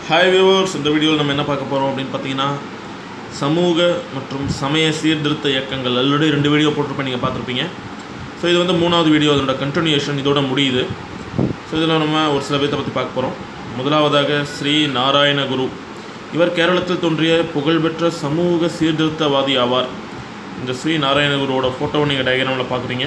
hi viewers இந்த வீடியோவில் நம்ம என்ன பார்க்க போகிறோம் அப்படின்னு பார்த்தீங்கன்னா சமூக மற்றும் சமய சீர்திருத்த இயக்கங்கள் ஆல்ரெடி ரெண்டு வீடியோ போட்டிருப்பேன் நீங்கள் பார்த்துருப்பீங்க ஸோ இது வந்து மூணாவது வீடியோ அதோட கண்டினியூஷன் இதோட முடியுது ஸோ இதில் நம்ம ஒரு சில பேர்த்தை பற்றி பார்க்க போகிறோம் முதலாவதாக ஸ்ரீ நாராயண குரு இவர் கேரளத்தில் தோன்றிய புகழ்பெற்ற சமூக சீர்திருத்தவாதி ஆவார் இந்த ஸ்ரீ நாராயண குருவோட ஃபோட்டோவை நீங்கள் டயக்ராமில் பார்க்குறீங்க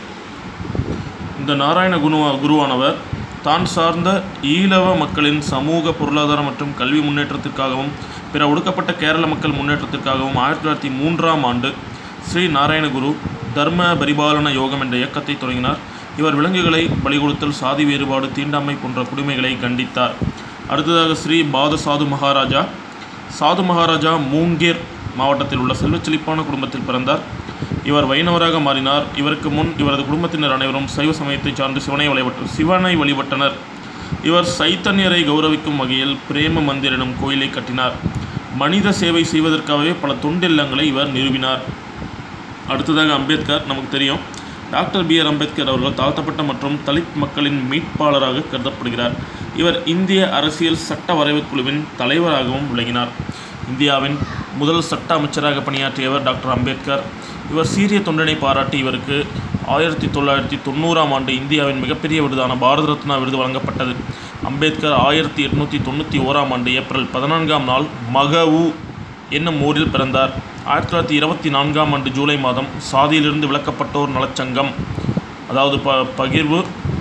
இந்த நாராயண குருவா குருவானவர் தான் சார்ந்த ஈழவ மக்களின் சமூக பொருளாதார மற்றும் கல்வி முன்னேற்றத்திற்காகவும் பிற ஒடுக்கப்பட்ட கேரள மக்கள் முன்னேற்றத்திற்காகவும் ஆயிரத்தி தொள்ளாயிரத்தி மூன்றாம் ஆண்டு ஸ்ரீ நாராயணகுரு தர்ம பரிபாலன யோகம் என்ற இயக்கத்தை தொடங்கினார் இவர் விலங்குகளை பலி கொடுத்தல் சாதி வேறுபாடு தீண்டாமை போன்ற குடிமைகளை கண்டித்தார் அடுத்ததாக ஸ்ரீ பாத சாது மகாராஜா சாது மகாராஜா மூங்கேர் மாவட்டத்தில் உள்ள செல்வச் செழிப்பான குடும்பத்தில் பிறந்தார் இவர் வைணவராக மாறினார் இவருக்கு முன் இவரது குடும்பத்தினர் அனைவரும் சைவ சமயத்தைச் சார்ந்து சிவனை வழிபட்ட சிவனை வழிபட்டனர் இவர் சைத்தன்யரை கௌரவிக்கும் வகையில் பிரேம மந்திர் எனும் கோயிலை கட்டினார் மனித சேவை செய்வதற்காகவே பல தொண்டில்லங்களை இவர் நிறுவினார் அடுத்ததாக அம்பேத்கர் நமக்கு தெரியும் டாக்டர் பி ஆர் அம்பேத்கர் அவர்கள் தாழ்த்தப்பட்ட மற்றும் தலித் மக்களின் மீட்பாளராக கருதப்படுகிறார் இவர் இந்திய அரசியல் சட்ட வரைவுக் குழுவின் தலைவராகவும் விளங்கினார் இந்தியாவின் முதல் சட்ட அமைச்சராக பணியாற்றியவர் டாக்டர் அம்பேத்கர் இவர் சீரிய தொண்டனை பாராட்டி இவருக்கு ஆயிரத்தி தொள்ளாயிரத்தி தொண்ணூறாம் ஆண்டு இந்தியாவின் மிகப்பெரிய விருதான பாரத ரத்னா விருது வழங்கப்பட்டது அம்பேத்கர் ஆயிரத்தி எட்நூற்றி தொண்ணூற்றி ஓராம் ஆண்டு ஏப்ரல் பதினான்காம் நாள் மகவு என்னும் ஊரில் பிறந்தார் ஆயிரத்தி தொள்ளாயிரத்தி இருபத்தி நான்காம் ஆண்டு ஜூலை மாதம் சாதியிலிருந்து விலக்கப்பட்டோர் நலச்சங்கம் அதாவது ப பகிர்வு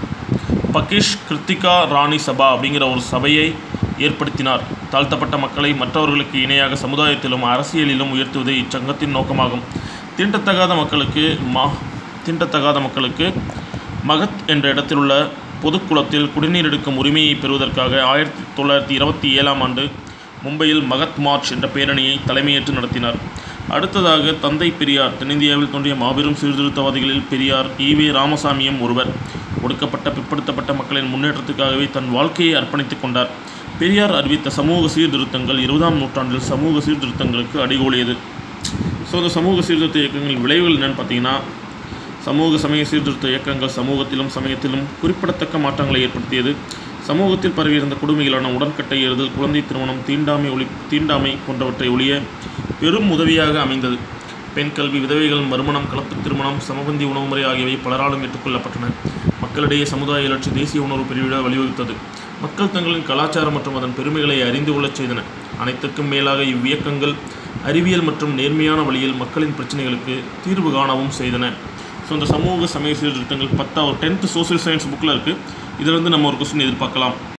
பகிஷ் கிருத்திகா ராணி சபா அப்படிங்கிற ஒரு சபையை ஏற்படுத்தினார் தாழ்த்தப்பட்ட மக்களை மற்றவர்களுக்கு இணையாக சமுதாயத்திலும் அரசியலிலும் உயர்த்துவதே இச்சங்கத்தின் நோக்கமாகும் தீண்டத்தகாத மக்களுக்கு மா தீண்டத்தகாத மக்களுக்கு மகத் என்ற இடத்தில் உள்ள பொதுக்குளத்தில் குடிநீர் எடுக்கும் உரிமையை பெறுவதற்காக ஆயிரத்தி தொள்ளாயிரத்தி இருபத்தி ஏழாம் ஆண்டு மும்பையில் மகத் மார்ச் என்ற பேரணியை தலைமையேற்று நடத்தினார் அடுத்ததாக தந்தை பெரியார் தென்னிந்தியாவில் தோன்றிய மாபெரும் சீர்திருத்தவாதிகளில் பெரியார் ஈவே ராமசாமியும் ஒருவர் ஒடுக்கப்பட்ட பிற்படுத்தப்பட்ட மக்களின் முன்னேற்றத்துக்காகவே தன் வாழ்க்கையை அர்ப்பணித்துக் கொண்டார் பெரியார் அறிவித்த சமூக சீர்திருத்தங்கள் இருபதாம் நூற்றாண்டில் சமூக சீர்திருத்தங்களுக்கு அடிகோலியது ஸோ இந்த சமூக சீர்திருத்த இயக்கங்களின் விளைவுகள் என்னென்னு பார்த்தீங்கன்னா சமூக சமய சீர்திருத்த இயக்கங்கள் சமூகத்திலும் சமயத்திலும் குறிப்பிடத்தக்க மாற்றங்களை ஏற்படுத்தியது சமூகத்தில் பரவியிருந்த கொடுமைகளான உடன்கட்டை ஏறுதல் குழந்தை திருமணம் தீண்டாமை ஒளி தீண்டாமை போன்றவற்றை ஒழிய பெரும் உதவியாக அமைந்தது பெண் கல்வி விதவைகள் மறுமணம் கலப்பு திருமணம் சமபந்தி உணவு முறை ஆகியவை பலராலும் ஏற்றுக்கொள்ளப்பட்டன மக்களிடையே சமுதாய எழுச்சி தேசிய உணர்வு பிரிவிட வழிவகுத்தது மக்கள் தங்களின் கலாச்சாரம் மற்றும் அதன் பெருமைகளை அறிந்து கொள்ளச் செய்தன அனைத்திற்கும் மேலாக இவ்வியக்கங்கள் அறிவியல் மற்றும் நேர்மையான வழியில் மக்களின் பிரச்சனைகளுக்கு தீர்வு காணவும் செய்தன ஸோ இந்த சமூக சமய சீர்திருத்தங்கள் பத்தாவது டென்த்து சோசியல் சயின்ஸ் புக்கில் இருக்குது இதிலிருந்து நம்ம ஒரு கொஸ்டின் எதிர்பார்க்கலாம்